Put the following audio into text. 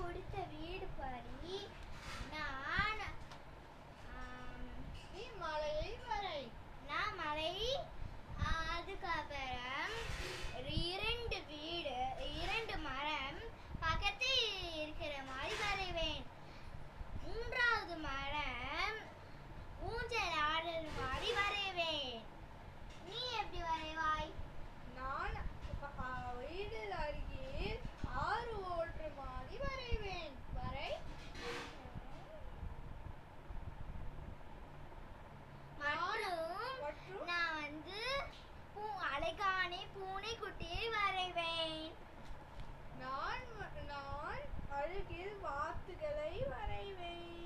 கொடுத்த வீடு படி நான் ஆம், நீ மலையை வரை நான் மலை அதுக்கப்புறம் இரண்டு வீடு இரண்டு மரம் பக்கத்தில் இருக்கிற மாதிரி வரைவேன் மூன்றாவது மரம் ஊஞ்சல் ஆடுற மாதிரி வரைவேன் நீ எப்படி வரைவாய் நான் ப- ஆ, வீடு அருகில் ஆறு ஓடுற மாதிரி வரைவேன் வரை மற்றும் மற்றும் நான் வந்து பூ அழகான பூனை குட்டியை வரைவேன் நான் வ- நான் அருகில் வாத்துகளை வரைவேன்